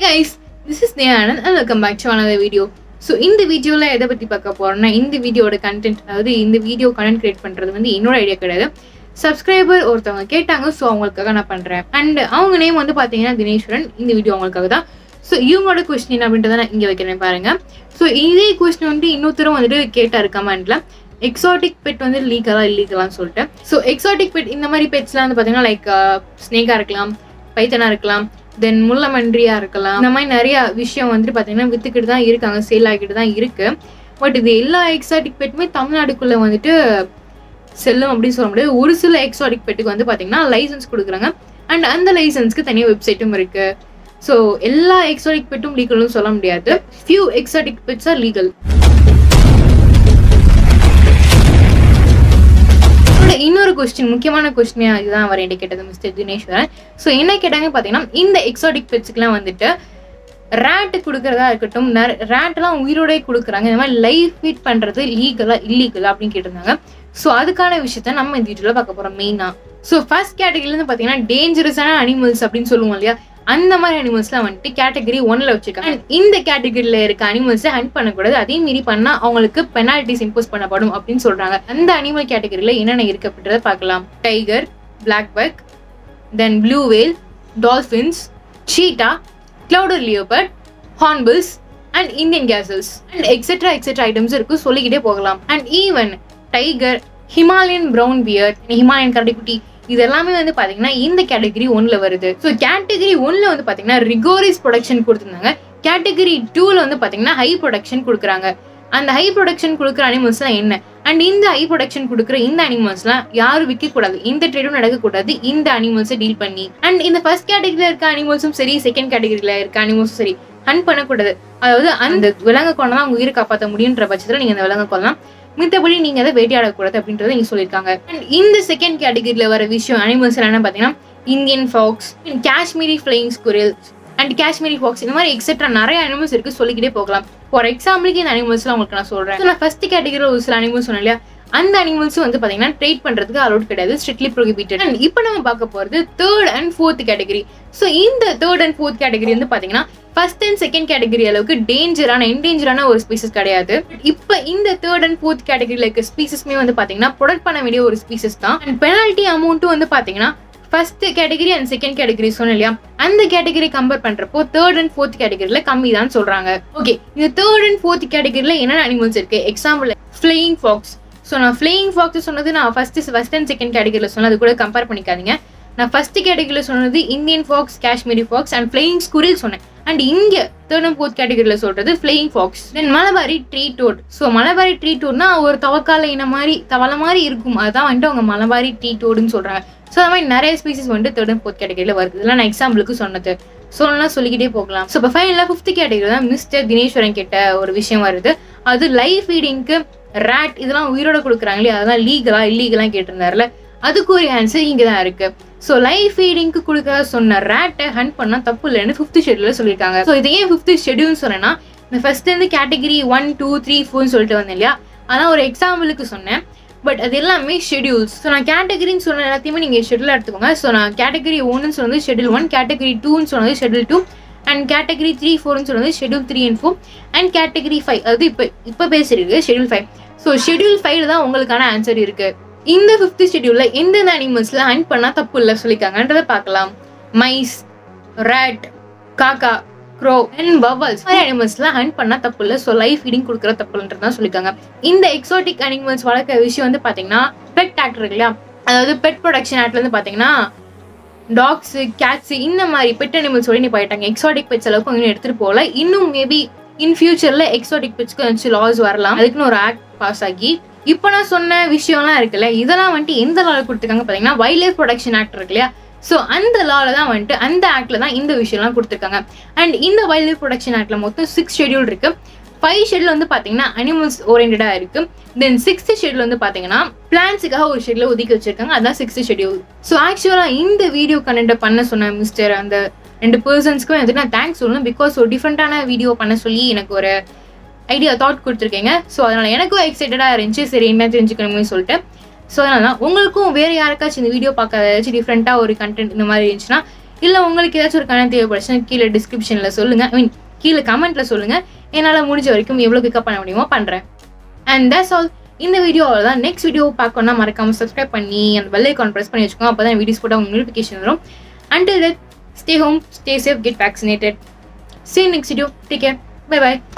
guys this is Neyanand and welcome back to another video so இந்த வீடியோவில் எதை பற்றி பார்க்க போகிறோம்னா இந்த வீடியோட கண்டென்ட் அதாவது இந்த வீடியோ கண்டென்ட் கிரியேட் பண்ணுறது வந்து என்னோட ஐடியா கிடையாது சப்ஸ்கிரைபர் ஒருத்தவங்க கேட்டாங்க ஸோ அவங்களுக்காக நான் பண்ணுறேன் அண்ட் அவங்க நேம் வந்து பார்த்தீங்கன்னா தினேஸ்வரன் இந்த வீடியோ அவங்களுக்காக தான் ஸோ இவங்களோட கொஸ்டின் அப்படின்றத நான் இங்கே வைக்கிறேன் பாருங்க ஸோ இதே கொஸ்டின் வந்துட்டு இன்னொருத்தரும் வந்துட்டு கேட்டார் கமெண்ட்ல எக்ஸாட்டிக் பெட் வந்து லீகலா இல்லீகலான்னு சொல்லிட்டு ஸோ எக்ஸாட்டிக் பெட் இந்த மாதிரி பெட்ஸ்லாம் வந்து பார்த்தீங்கன்னா லைக் ஸ்னேக்காக இருக்கலாம் பைத்தனா இருக்கலாம் தென் முள்ளமன்றியா இருக்கலாம் இந்த மாதிரி நிறைய விஷயம் வந்துட்டு பார்த்தீங்கன்னா வித்துக்கிட்டு தான் இருக்காங்க சேல் ஆகிட்டு தான் இருக்கு பட் இது எல்லா எக்ஸாட்டிக் பெட்டுமே தமிழ்நாடுக்குள்ள வந்துட்டு செல்லும் அப்படின்னு சொல்ல முடியாது ஒரு சில எக்ஸாட்டிக் பெட்டுக்கு வந்து பார்த்தீங்கன்னா லைசன்ஸ் கொடுக்குறாங்க அண்ட் அந்த லைசன்ஸ்க்கு தனியாக வெப்சைட்டும் இருக்கு ஸோ எல்லா எக்ஸாட்டிக் பெட்டும் லீகல்னு சொல்ல முடியாது few exotic pets are legal இன்னொரு கொஸ்டின் முக்கியமான கொஸ்டின் இதுதான் அவர் என்கிட்ட கேட்டது மிஸ்டர் தினேஸ்வரன் ஸோ என்ன கேட்டாங்க பார்த்தீங்கன்னா இந்த எக்ஸாட்டிக் பெட்ஸ்க்குலாம் வந்துட்டு ரேட்டு கொடுக்கறதா இருக்கட்டும் ரேட்லாம் உயிரோடே கொடுக்குறாங்க இந்த மாதிரி லைஃப் ஃபீட் பண்ணுறது லீகலா இல்லீகலா அப்படின்னு கேட்டிருந்தாங்க ஸோ அதுக்கான விஷயத்த நம்ம இந்த வீடியோவில் பார்க்க போகிறோம் மெயினாக ஸோ ஃபர்ஸ்ட் கேட்டகரியிலேருந்து பார்த்தீங்கன்னா டேஞ்சரஸான அனிமல்ஸ் அப்படின்னு சொல்லுவோம் இல்லையா அந்த மாதிரி அனிமல்ஸ்லாம் வந்துட்டு கேட்டகரி ஒன்ல வச்சிருக்காங்க And இந்த கேட்டகரியில இருக்க அனிமல்ஸை ஹண்ட் பண்ணக்கூடாது அதே மீறி பண்ணா அவங்களுக்கு பெனால்டிஸ் இம்போஸ் பண்ணப்படும் அப்படின்னு சொல்றாங்க அந்த அனிமல் கேட்டகரியில என்னென்ன இருக்கு அப்படின்றத பார்க்கலாம் tiger black buck then blue whale dolphins cheetah clouded leopard hornbills and Indian gazelles and etcetera etcetera items இருக்கு சொல்லிக்கிட்டே போகலாம் and even tiger Himalayan brown bear Himalayan கரடிக்குட்டி இது எல்லாமே வந்து பாத்தீங்கன்னா இந்த கேட்டகரி ஒன்ல வருது ஸோ கேட்டகரி ஒன்ல வந்து பாத்தீங்கன்னா ரிகோரிஸ் ப்ரொடக்ஷன் கொடுத்துருந்தாங்க கேட்டகரி டூல வந்து பாத்தீங்கன்னா ஹை ப்ரொடக்ஷன் கொடுக்குறாங்க அந்த ஹை ப்ரொடக்ஷன் கொடுக்குற அனிமல்ஸ்லாம் என்ன அண்ட் இந்த ஹை ப்ரொடக்ஷன் கொடுக்குற இந்த அனிமல்ஸ்லாம் யாரும் விற்க கூடாது இந்த ட்ரேடும் நடக்கக்கூடாது இந்த அனிமல்ஸை டீல் பண்ணி அண்ட் இந்த ஃபர்ஸ்ட் கேட்டகரியில இருக்க அனிமல்ஸும் சரி செகண்ட் கேட்டகரியில இருக்க அனிமல்ஸும் சரி ஹன் பண்ணக்கூடாது அதாவது அந்த விலங்கு கொண்டு தான் உங்க உயிரை காப்பாற்ற முடியுன்ற பட்சத்தில் நீங்க அந்த விலங்கு கொள்ளலாம் மித்தபடி நீங்க அதை வேட்டையாடக்கூடாது அப்படின்றத நீங்க சொல்லியிருக்காங்க அண்ட் இந்த செகண்ட் கேட்டகரியில வர விஷயம் அனிமல்ஸ் என்ன பாத்தீங்கன்னா Indian fox Kashmiri flying squirrel and Kashmiri fox இந்த மாதிரி எக்ஸெட்ரா நிறைய அனிமல்ஸ் இருக்கு சொல்லிக்கிட்டே போகலாம் ஃபார் எக்ஸாம்பிளுக்கு இந்த அனிமல்ஸ்லாம் உங்களுக்கு நான் சொல்றேன் So, நான் ஃபர்ஸ்ட் கேட்டகரியில் ஒரு சில அனிமல்ஸ் சொன்னேன் இல்லையா அந்த அனிமல்ஸும் வந்து பாத்தீங்கன்னா ட்ரேட் பண்றதுக்கு அலோட் கிடையாது ஸ்ட்ரிக்ட்லி ப்ரோஹிபிட்டட் அண்ட் இப்போ நம்ம பார்க்க போறது third and fourth category so இந்த தேர்ட் அண்ட் ஃபோர்த் கேட்டகரி வந்து பாத்தீங்கன்னா ஃபர்ஸ்ட் அண்ட் செகண்ட் கேட்டகரி அளவுக்கு டேஞ்சரான என்டேஞ்சரான ஒரு ஸ்பீசஸ் கிடையாது இப்போ இந்த தேர்ட் அண்ட் ஃபோர்த் கேட்டகரியில் இருக்க ஸ்பீசஸ்மே வந்து பாத்தீங்கன்னா ப்ரொடக்ட் பண்ண வேண்டிய ஒரு ஸ்பீசஸ் தான் அண்ட் பெனால்ட்டி அமௌண்ட்டும் வந்து பாத்தீங்கன்னா first category and second category சொன்னேன் இல்லையா அந்த கேட்டகரி கம்பேர் பண்றப்போ தேர்ட் அண்ட் ஃபோர்த் கேட்டகரியில கம்மி தான் சொல்றாங்க ஓகே இந்த தேர்ட் அண்ட் ஃபோர்த் கேட்டகரியில என்னென்ன அனிமல்ஸ் இருக்கு எக்ஸாம்பிள் ஃபிளையிங் ஃபாக்ஸ் ஸோ நான் ஃபிளையிங் ஃபாக்ஸ் சொன்னது நான் ஃபர்ஸ்ட் ஃபர்ஸ்ட் அண்ட் செகண்ட் கேட்டகரியில் சொன்னது கூட கம்பேர் பண்ணிக்காதீங்க நான் ஃபர்ஸ்ட் கேட்டகரியில் சொன்னது Indian fox Kashmiri fox and flying squirrel சொன்னேன் அண்ட் இங்க தேர்ட் அண்ட் ஃபோர்த் கேட்டகரியில் சொல்றது flying fox then Malabari tree toad so Malabari tree டோட்னா ஒரு தவக்கால இன மாதிரி தவளை மாதிரி இருக்கும் அதுதான் வந்துட்டு அவங்க மலபாரி ட்ரீ டோடுன்னு சொல்றாங்க ஸோ அது மாதிரி நிறைய ஸ்பீசிஸ் வந்துட்டு தேர்ட் அண்ட் ஃபோர்த் கேட்டகரியில் வருது இதெல்லாம் நான் எக்ஸாம்பிளுக்கு சொன்னது சொல்லலாம் சொல்லிக்கிட்டே போகலாம் ஸோ இப்போ ஃபைனலாக ஃபிஃப்த் கேட்டகரி தான் மிஸ்டர் தினேஸ்வரன் கிட்ட ஒரு விஷயம் வருது அது லைஃப் ஃபீடிங்க்கு ரேட் இதெல்லாம் உயிரோட கொடுக்குறாங்களே அதெல்லாம் லீகலா இல்லீகலாம் கேட்டிருந்தாருல அதுக்கு ஒரு ஆன்சர் இங்கே தான் இருக்கு ஸோ லைஃப் ஃபீடிங்க்கு கொடுக்க சொன்ன ரேட்டை ஹண்ட் பண்ணால் தப்பு இல்லைன்னு ஃபிஃப்த் ஷெடியூலில் சொல்லியிருக்காங்க ஸோ இது ஏன் ஃபிஃப்த் ஷெடியூல்னு சொன்னேன்னா இந்த ஃபர்ஸ்ட் இருந்து கேட்டகரி ஒன் டூ த்ரீ ஃபோர்னு சொல்லிட்டு வந்தேன் இல்லையா அதான் ஒரு எக்ஸாம்பிளுக்கு சொன்னேன் பட் அது எல்லாமே ஷெடியூல்ஸ் ஸோ நான் கேட்டகரின்னு சொன்ன எல்லாத்தையுமே நீங்கள் ஷெடியூல் எடுத்துக்கோங்க ஸோ நான் கேட்டகரி ஒன்னு சொன்னது ஷெடியூல் ஒன் கேட்டகரி டூன்னு சொன்னது schedule two and category three ஃபோர்னு சொன்னது schedule three and four and category five அது இப்போ இப்போ பேசிருக்கு schedule five so schedule five தான் உங்களுக்கான ஆன்சர் இருக்கு இந்த ஃபிஃப்த் ஷெடியூலில் எந்தெந்த அனிமல்ஸில் ஹண்ட் பண்ணால் தப்பு இல்லை சொல்லியிருக்காங்கன்றதை பார்க்கலாம் மைஸ் ரேட் காக்கா க்ரோ அண்ட் பவல்ஸ் மாதிரி அனிமல்ஸ்லாம் ஹண்ட் பண்ணால் தப்பு இல்லை ஸோ லைஃப் ஃபீடிங் கொடுக்குற தப்புன்றது தான் சொல்லியிருக்காங்க இந்த எக்ஸாட்டிக் அனிமல்ஸ் வளர்க்குற விஷயம் வந்து பார்த்தீங்கன்னா பெட் ஆக்ட் இருக்கு இல்லையா அதாவது பெட் ப்ரொடக்ஷன் ஆக்ட்ல வந்து பார்த்தீங்கன்னா டாக்ஸு கேட்ஸு இந்த மாதிரி பெட் அனிமல்ஸோட நீ போயிட்டாங்க எக்ஸாட்டிக் பெட்ஸ் அளவுக்கு இன்னும் எடுத்துகிட்டு போகல இன்னும் மேபி இன் ஃபியூச்சரில் எக்ஸாட்டிக் பெட்ஸ்க்கு வந்து லாஸ் வரலாம் அதுக்குன்னு ஒரு ஆக்ட் பாஸ் ஆகி இப்போ நான் சொன்ன விஷயம்லாம் இருக்குல்ல இதெல்லாம் வந்துட்டு எந்த லாவில் கொடுத்துருக்காங்க பார்த்தீங்கன்னா வைல்ட் லைஃப் ப்ரொடக்ஷன் ஆக்ட் இருக்கு இல்லையா ஸோ அந்த லாவில் தான் வந்துட்டு அந்த ஆக்டில் தான் இந்த விஷயம்லாம் கொடுத்துருக்காங்க அண்ட் இந்த வைல்ட் லைஃப் ப்ரொடக்ஷன் ஆக்டில் மொத்தம் சிக்ஸ் ஷெடியூல் இருக்கு ஃபைவ் ஷெடியூல் வந்து பார்த்தீங்கன்னா அனிமல்ஸ் ஓரியன்டாக இருக்கு தென் சிக்ஸ்த் ஷெடியூல் வந்து பார்த்தீங்கன்னா பிளான்ஸுக்காக ஒரு ஷெடியூல் ஒதுக்கி வச்சிருக்காங்க அதான் சிக்ஸ்த் ஷெடியூல் ஸோ ஆக்சுவலாக இந்த வீடியோ கண்டென்ட்டை பண்ண சொன்ன மிஸ்டர் அந்த ரெண்டு பர்சன்ஸ்க்கும் வந்துட்டு நான் தேங்க்ஸ் சொல்லணும் பிகாஸ் ஒரு டிஃப்ரெண்ட்டான வீடியோ பண்ண சொல்லி எனக்கு ஒரு ஐடியா தாட் கொடுத்துருக்கீங்க ஸோ அதனால் எனக்கும் எக்ஸைட்டடாக இருந்துச்சு சரி என்ன தெரிஞ்சுக்கணுமே சொல்லிட்டு ஸோ அதனால தான் உங்களுக்கும் வேறு யாருக்காச்சும் இந்த வீடியோ பார்க்க ஏதாச்சும் டிஃப்ரெண்ட்டாக ஒரு கண்டென்ட் இந்த மாதிரி இருந்துச்சுன்னா இல்லை உங்களுக்கு ஏதாச்சும் ஒரு கணக்கு தேவைப்படுச்சுன்னா கீழே டிஸ்கிரிப்ஷனில் சொல்லுங்கள் ஐ மீன் கீழே கமெண்ட்டில் சொல்லுங்கள் என்னால் முடிஞ்ச வரைக்கும் எவ்வளோ பிக்கப் பண்ண முடியுமோ பண்ணுறேன் அண்ட் தட்ஸ் ஆல் இந்த வீடியோ தான் நெக்ஸ்ட் வீடியோ பார்க்கணும்னா மறக்காம சப்ஸ்கிரைப் பண்ணி அந்த பெல் ஐக்கான் ப்ரெஸ் பண்ணி வச்சுக்கோங்க அப்போ தான் வீடியோஸ் போட்டால் உங்களுக்கு நோட்டிஃபிகேஷன் வரும் until that stay home stay safe get vaccinated see you next video take care bye bye